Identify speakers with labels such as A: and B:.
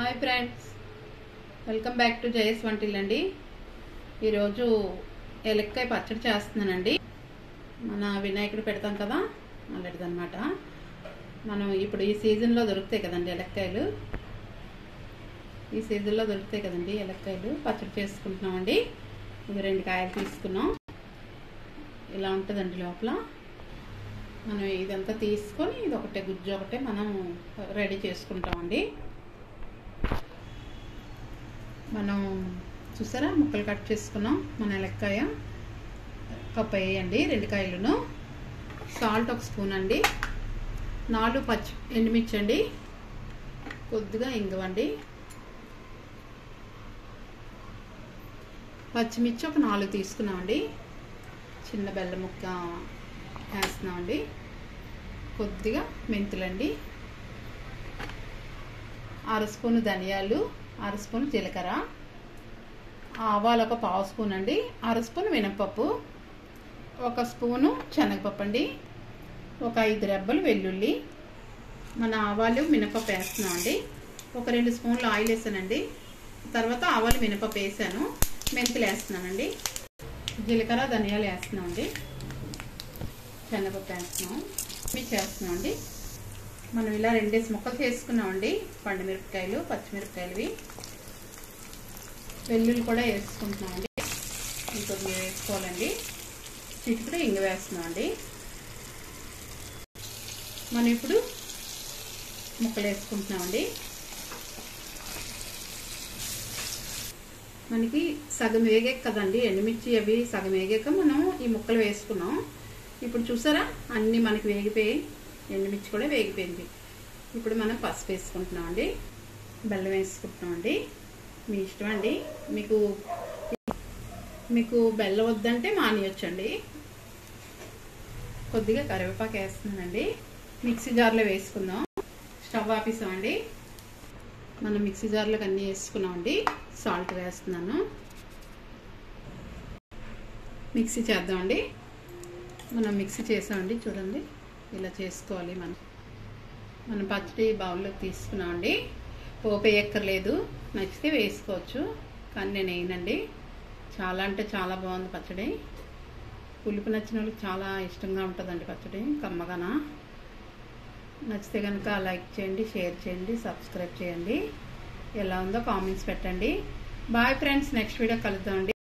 A: hi friends welcome back to జయస్ వంటిల్ అండి ఈరోజు ఎలక్కాయ పచ్చడి చేస్తున్నానండి మన వినాయకుడు పెడతాం కదా అలాంటిదన్నమాట మనం ఇప్పుడు ఈ సీజన్లో దొరుకుతాయి కదండి ఎలక్కాయలు ఈ సీజన్లో దొరుకుతాయి కదండి ఎలక్కాయలు పచ్చడి చేసుకుంటున్నామండి ఇవి రెండు కాయలు తీసుకున్నాం ఇలా ఉంటుందండి లోపల మనం ఇదంతా తీసుకొని ఇది ఒకటే గుజ్జు ఒకటే మనం రెడీ చేసుకుంటామండి మనం చూసారా ముక్కలు కట్ చేసుకున్నాం మన ఎలక్కాయ కప్ వేయండి రెండు కాయలను సాల్ట్ ఒక స్పూన్ అండి నాలుగు పచ్చి ఎండుమిర్చి అండి కొద్దిగా ఇంగవండి పచ్చిమిర్చి ఒక నాలుగు తీసుకున్నామండి చిన్న బెల్లం ముక్క వేస్తున్నామండి కొద్దిగా మెంతులండి అర స్పూన్ ధనియాలు అర స్పూన్ జీలకర్ర ఆవాలు ఒక పావు స్పూన్ అండి అర స్పూన్ మినపప్పు ఒక స్పూను శనగపప్పు అండి ఒక ఐదు రెబ్బలు వెల్లుల్లి మన ఆవాలు మినపప్పు వేస్తున్నామండి ఒక రెండు స్పూన్లు ఆయిల్ వేసానండి తర్వాత ఆవాలు మినపప్పు వేసాను మెంతులు వేస్తున్నానండి జీలకర్ర ధనియాలు వేస్తున్నామండి శనగపప్పు వేస్తున్నాం మిర్చి వేస్తున్నామండి మనం ఇలా రెండేసి ముక్కలు చేసుకున్నామండి పండు మిరపకాయలు పచ్చిమిరపకాయలువి వెల్లుల్లి కూడా వేసుకుంటున్నామండి ఇంకొద్దిగా వేసుకోవాలండి చిటికడు ఇంగ వేస్తున్నామండి మనం ఇప్పుడు ముక్కలు వేసుకుంటున్నామండి మనకి సగం వేగాక కదండి ఎండుమిర్చి అవి సగం వేగాక మనం ఈ ముక్కలు వేసుకున్నాం ఇప్పుడు చూసారా అన్నీ మనకి వేగిపోయి ఎండుమిర్చి కూడా వేగిపోయింది ఇప్పుడు మనం పసుపు వేసుకుంటున్నాం అండి బెల్లం వేసుకుంటున్నాం అండి మీ ఇష్టం అండి మీకు మీకు బెల్లం వద్దంటే మానేయొచ్చండి కొద్దిగా కరివేపాకు వేస్తున్నానండి మిక్సీ జార్లో వేసుకుందాం స్టవ్ ఆపేసామండి మనం మిక్సీ జార్లోకి అన్నీ వేసుకున్నామండి సాల్ట్ వేస్తున్నాను మిక్సీ చేద్దామండి మనం మిక్సీ చేసామండి చూడండి ఇలా చేసుకోవాలి మనం మనం పచ్చడి బౌల్లోకి తీసుకున్నామండి పోపు వేయక్కర్లేదు నచ్చితే వేసుకోవచ్చు కానీ నేను వేయనండి చాలా అంటే చాలా బాగుంది పచ్చడి పులుపు నచ్చిన వాళ్ళకి చాలా ఇష్టంగా ఉంటుందండి పచ్చడి కమ్మగాన నచ్చితే కనుక లైక్ చేయండి షేర్ చేయండి సబ్స్క్రైబ్ చేయండి ఎలా ఉందో కామెంట్స్ పెట్టండి బాయ్ ఫ్రెండ్స్ నెక్స్ట్ వీడియో కలుద్దామండి